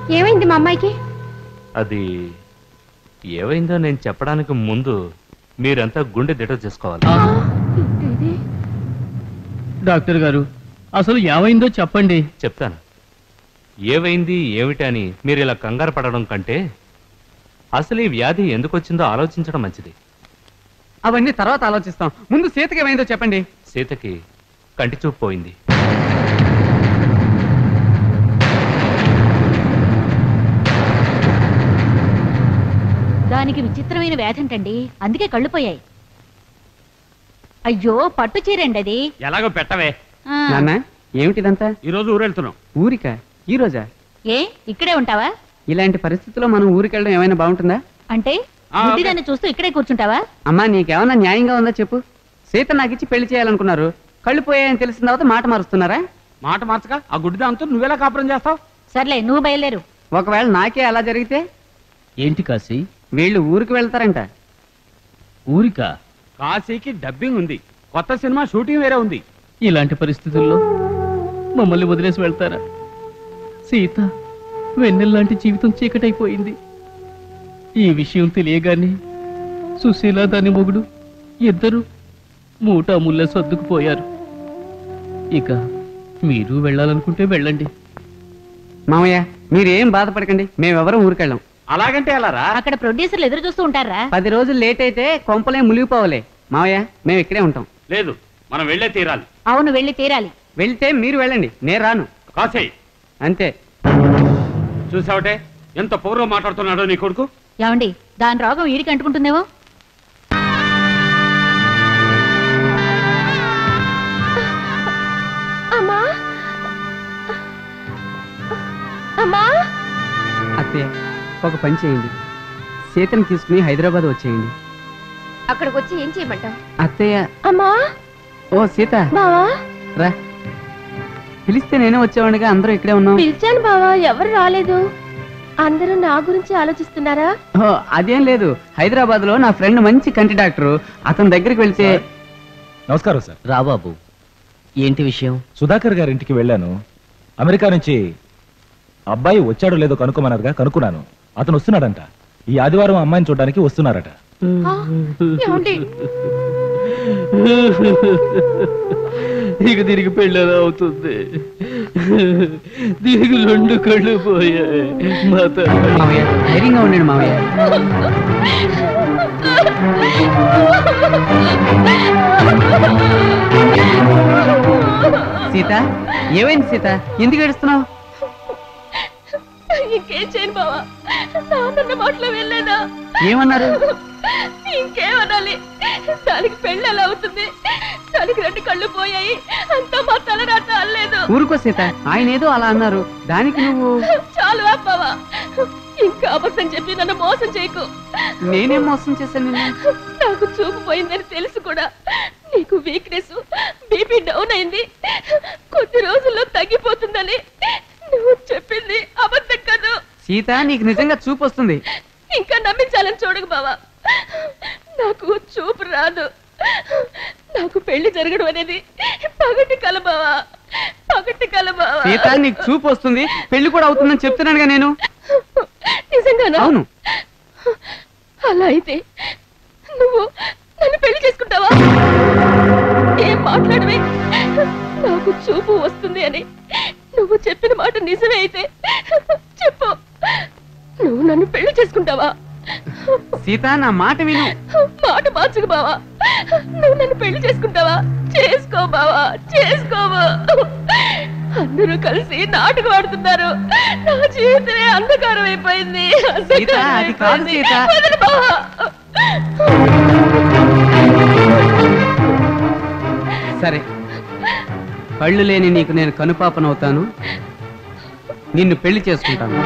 ఏమైంది మా అమ్మాయికి అది ఏమైందో నేను చెప్పడానికి ముందు మీరంతా గుండె దిట చేసుకోవాలి ఇది డాక్టర్ గారు అసలు ఏమైందో చెప్పండి చెప్తాను ఏమైంది ఏమిటి అని మీరు ఇలా కంగారు పడడం కంటే అసలు ఈ వ్యాధి ఎందుకు వచ్చిందో ఆలోచించడం మంచిది అవన్నీ తర్వాత ఆలోచిస్తాం ముందు సీతకి ఏమైందో చెప్పండి సీతకి కంటి చూపు పోయింది దానికి విచిత్రమైన వ్యాధి అంటండి అందుకే కళ్ళు పోయాయి అయ్యో పట్టు చీరండి అది ఎలాగో పెట్టవే ఆ, నాన్న ఏమిటిదంతా ఈ రోజు ఊరెళ్తున్నాం ఊరిక ఈ రోజా ఏ ఇక్కడే ఉంటావా ఇలాంటి పరిస్థితుల్లో మనం ఊరికెళ్ళడం ఏమైనా బాగుంటుందా అంటే ఆ, బుద్ధిదాన్ని చూస్తూ ఇక్కడే కూర్చుంటావా అమ్మా నీకేమన్నా న్యాయంగా ఉందా చెప్పు సీత నాకిచ్చి పెళ్లి చేయాలనుకున్నారు కళ్ళు పోయాయని తెలిసిన తర్వాత మాట మారుస్తున్నారా మాట మార్చక ఆ గుడ్డి దాంతో నువ్వెలా కాపురం చేస్తావు సర్లే నువ్వు బయలుదేరు ఒకవేళ నాకే అలా జరిగితే ఏంటి కాశీ వీళ్ళు ఊరికి వెళ్తారంట ఊరికా కాశీకి డబ్బింగ్ ఉంది కొత్త సినిమా షూటింగ్ వేరే ఉంది ఇలాంటి పరిస్థితుల్లో మమ్మల్ని వదిలేసి వెళ్తారా సీత వెన్నెల్లాంటి జీవితం చీకటైపోయింది ఈ విషయం తెలియగానే సుశీల దాని మొగుడు ఇద్దరు మూటా ముళ్ళ సర్దుకుపోయారు ఇక మీరు వెళ్ళాలనుకుంటే వెళ్ళండి మామయ్య మీరేం బాధపడకండి మేమెవరం ఊరికెళ్ళాం అలాగంటే ఎలా రా అక్కడ ప్రొడ్యూసర్లు ఎదురు చూస్తూ ఉంటారా పది రోజులు లేట్ అయితే కొంపలే మునిగిపోవాలే మామయ్య మేము ఇక్కడే ఉంటాం లేదు మనం వెళ్ళే తీరాలి అవును వెళ్ళి తీరాలి వెళ్తే మీరు వెళ్ళండి నేను రాను కాశీ అంతే చూసావటే ఎంత పౌరం మాట్లాడుతున్నాడో నీ కొడుకు ఏమండి దాని రోగం ఈడికి అంటుకుంటుందేమో అమ్మా అమ్మా అత్తయ్య ఒక పని చేయండి సీతను తీసుకుని హైదరాబాద్ వచ్చేయండి అక్కడికి వచ్చి ఏం చేయమంటావు అత్తయ్య అమ్మా ఓ సీత బావా రా పిలిస్తే నేనే వచ్చేవాడిగా అందరూ ఇక్కడే ఉన్నాం పిలిచాను బావా ఎవరు రాలేదు అందరూ నా గురించి ఆలోచిస్తున్నారా ఓ, అదేం లేదు హైదరాబాద్ లో నా ఫ్రెండ్ మంచి కంటి డాక్టర్ అతని దగ్గరికి వెళ్తే నమస్కారం సార్ రాబాబు ఏంటి విషయం సుధాకర్ గారి ఇంటికి వెళ్ళాను అమెరికా నుంచి అబ్బాయి వచ్చాడో లేదో కనుక్కోమన్నారుగా కనుక్కున్నాను అతను వస్తున్నాడంట ఈ ఆదివారం అమ్మాయిని చూడడానికి వస్తున్నారట ఆ, ఏమండి ఇక దీనికి పెళ్ళలా అవుతుంది దీనికి రెండు కళ్ళు పోయాయి మా తల్లి మావయ్య ధైర్యంగా ఉండండి మావయ్య సీత ఏమైంది సీత ఎందుకు ఏడుస్తున్నావు ఇంకేం చేయను బావా నాన్న మాటలో వెళ్ళానా ఏమన్నారు ఇంకేమనాలి దానికి పెళ్ళి ఎలా అవుతుంది దానికి రెండు కళ్ళు పోయాయి అంతా మా తలరాత అల్లేదు ఊరుకో సీత ఆయన ఏదో అలా అన్నారు దానికి నువ్వు చాలు ఆపావా ఇంకా అబద్ధం చెప్పి నన్ను మోసం చేయకు నేనేం మోసం చేశాను నిన్ను నాకు చూపు పోయిందని తెలుసు కూడా నీకు వీక్నెస్ బీపీ డౌన్ అయింది కొద్ది రోజుల్లో తగ్గిపోతుందని నువ్వు చెప్పింది అబద్ధం కాదు సీత నీకు నిజంగా చూపు వస్తుంది ఇంకా నమ్మించాలని చూడకు బావా నాకు చూపు రాదు నాకు పెళ్లి జరగడం అనేది పగటి కల బావా పగటి కల బావా సీత నీకు చూపు వస్తుంది పెళ్లి కూడా అవుతుందని చెప్తున్నానుగా నేను నిజంగానా అవును అలా అయితే నువ్వు నన్ను పెళ్లి చేసుకుంటావా ఏం మాట్లాడవే నాకు చూపు వస్తుంది అని నువ్వు చెప్పిన మాట నిజమే అయితే చెప్పు నువ్వు నన్ను పెళ్లి చేసుకుంటావా సీత నా మాట విను మాట మార్చుకు బావా నువ్వు నన్ను పెళ్లి చేసుకుంటావా చేసుకో బావా చేసుకోవా అందరూ కలిసి నాటకం ఆడుతున్నారు నా జీవితమే అంధకారం అయిపోయింది సీత, అది కాదు సీత. వదిలు బావా సరే కళ్ళు లేని నీకు నేను కనుపాపనవుతాను నిన్ను పెళ్లి చేసుకుంటాను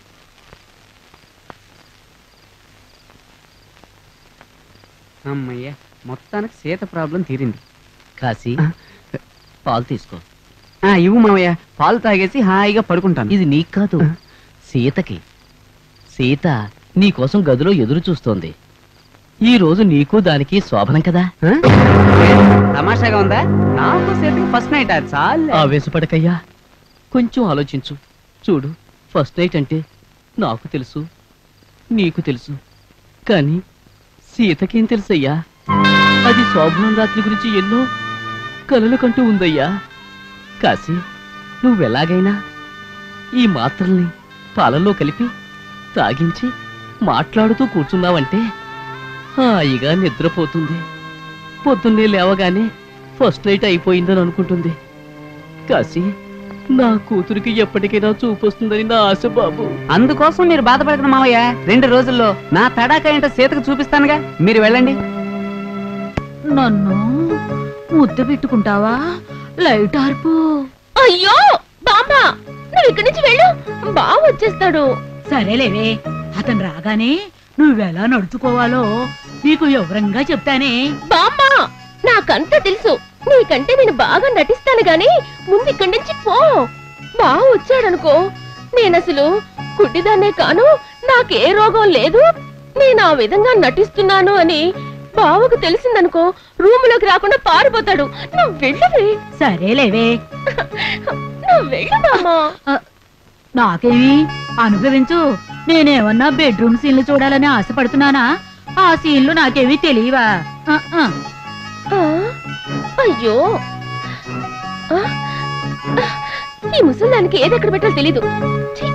అమ్మయ్య మొత్తానికి సీత ప్రాబ్లం తీరింది కాశీ పాలు తీసుకో ఆ ఇవ్వు మావయ్య పాలు తాగేసి హాయిగా పడుకుంటాను ఇది నీకు కాదు సీతకి సీత నీకోసం గదిలో ఎదురు చూస్తోంది ఈ రోజు నీకు దానికి శోభనం కదా ఆ? తమాషాగా ఉందా నాకు సీతకి ఫస్ట్ నైట్ చాలు ఆవేశపడకయ్యా కొంచెం ఆలోచించు చూడు ఫస్ట్ నైట్ అంటే నాకు తెలుసు నీకు తెలుసు కానీ సీతకేం తెలుసయ్యా అది శోభనం రాత్రి గురించి ఎన్నో కలలు కంటూ ఉందయ్యా కాశీ నువ్వెలాగైనా ఈ మాత్రల్ని పాలల్లో కలిపి తాగించి మాట్లాడుతూ కూర్చున్నావంటే హాయిగా నిద్రపోతుంది పొద్దున్నే లేవగానే ఫస్ట్ నైట్ అయిపోయిందని అనుకుంటుంది కాశీ నా కూతురికి ఎప్పటికైనా చూపొస్తుందని నా ఆశ బాబు అందుకోసం మీరు బాధపడకండి మావయ్య రెండు రోజుల్లో నా తడాక ఏంటో సీతకు చూపిస్తానుగా మీరు వెళ్ళండి నన్ను ముద్ద పెట్టుకుంటావా లైట్ ఆర్పు అయ్యో బామ్మ నువ్వు ఇక్కడి నుంచి వెళ్ళు బావ వచ్చేస్తాడు సరేలేవే అతను రాగానే నువ్వెలా నడుచుకోవాలో నీకు వివరంగా చెప్తానే బామ్మ నాకంతా తెలుసు నీకంటే నేను బాగా నటిస్తాను గాని ముందు ఇక్కడి నుంచి పో బావ వచ్చాడనుకో నేనసలు గుడ్డిదాన్నే కాను నాకే రోగం లేదు నేను ఆ విధంగా నటిస్తున్నాను అని బావకు తెలిసిందనుకో రూములోకి రాకుండా పారిపోతాడు నువ్వు వెళ్ళవే సరేలేవే నువ్వు వెళ్ళు బామ్మా నాకేమి అనుభవించు నేనేమన్నా బెడ్రూమ్ సీన్లు చూడాలని ఆశపడుతున్నానా ఆ సీన్లు నాకేమీ తెలియవా ఆ, ఆ. ఆ? అయ్యో ఆ? ఈ ముసలానికి ఏది ఎక్కడ పెట్టాలో తెలీదు ఛీ!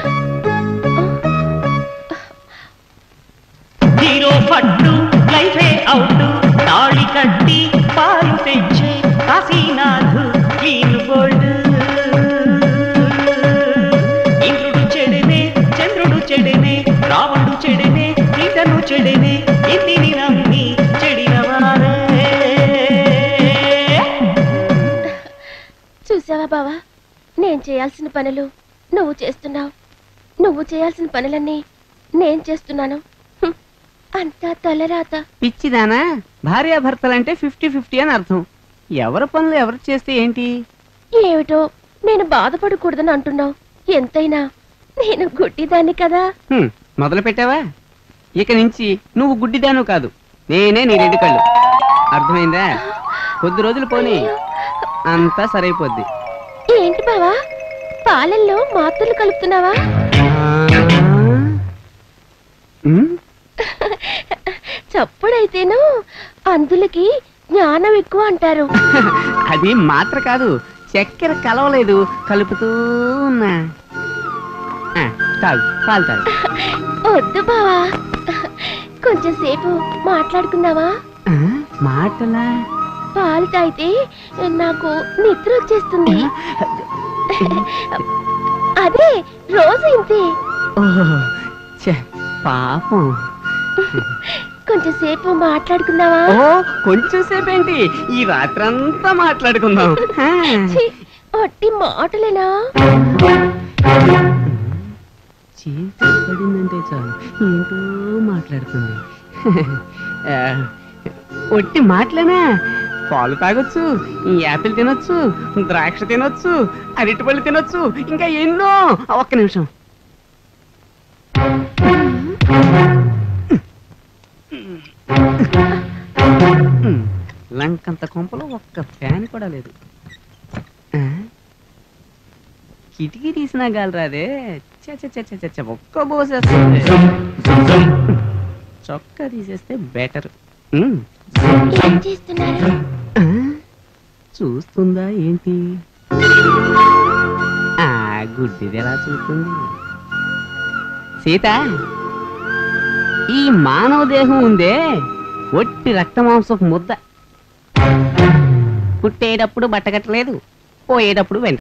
హీరో పట్టు లైఫే అవుట్ తాళి కట్టి పాలు తెచ్చే కాశీనాథ్ క్లీన్ బోల్డ్ ఇంద్రుడు చెడనే చంద్రుడు చెడనే రావణుడు చెడనే సీతను చెడనే ఇంటిని నమ్మి చెడిన వారే చూసావా బావా నేను చేయాల్సిన పనులు నువ్వు చేస్తున్నావు నువ్వు చేయాల్సిన పనులన్నీ నేను చేస్తున్నాను హ్మ్. అంతా తలరాత పిచ్చిదానా భార్యాభర్తలంటే ఫిఫ్టీ ఫిఫ్టీ అని అర్థం ఎవరి పనులు ఎవరు చేస్తే ఏంటి ఏమిటో నేను బాధపడకూడదని అంటున్నావు ఎంతైనా నేను గుడ్డిదాన్ని కదా హ్మ్, మొదలు పెట్టావా ఇక నుంచి నువ్వు గుడ్డిదాను కాదు నేనే నీ రెండు కళ్ళు అర్థమైందా కొద్ది రోజులు పోని అంతా సరైపోద్ది ఏంటి బావా పాలల్లో మాత్రలు కలుపుతున్నావా ఉమ్, చప్పుడైతేను అందులకి జ్ఞానం ఎక్కువ అంటారు అది మాత్ర కాదు చక్కెర కలవలేదు కలుపుతూ ఉన్నా ఆ, తాగు పాలు తాగు వద్దు బావా కొంచెం సేపు మాట్లాడుకుందామా ఆ, మాటలా పాలు తాగితే నాకు నిద్ర వచ్చేస్తుంది అదే రోజు ఇంతే ఓహో ఛే, పాపం కొంచెం సేపు మాట్లాడుకుందామా ఓ కొంచెం సేపు ఏంటి ఈ రాత్రంతా మాట్లాడుకుందాం ఆ. ఛీ, ఒట్టి మాటలేనా చీకటి పడిందంటే చాలు ఏంటో మాట్లాడుతుంది ఆ, ఒట్టి మాటలేనా పాలు తాగొచ్చు ఈ యాపిల్ తినొచ్చు ద్రాక్ష తినొచ్చు అరటిపళ్ళు తినొచ్చు ఇంకా ఎన్నో ఒక్క నిమిషం లంకంత కొంపలో ఒక్క ఫ్యాన్ కూడా లేదు ఆ? కిటికీ తీసినా గాలి రాదే చ చ చ చ చ చ, ఒక్క పోసేస్తుంది చొక్కా తీసేస్తే బెటర్ ఏం చేస్తున్నారు చూస్తుందా ఏంటి ఆ గుడ్డిది ఎలా చూస్తుంది సీత ఈ మానవ దేహం ఉందే ఒట్టి రక్త మాంసపు ముద్ద పుట్టేటప్పుడు బట్టకట్టలేదు పోయేటప్పుడు వెంట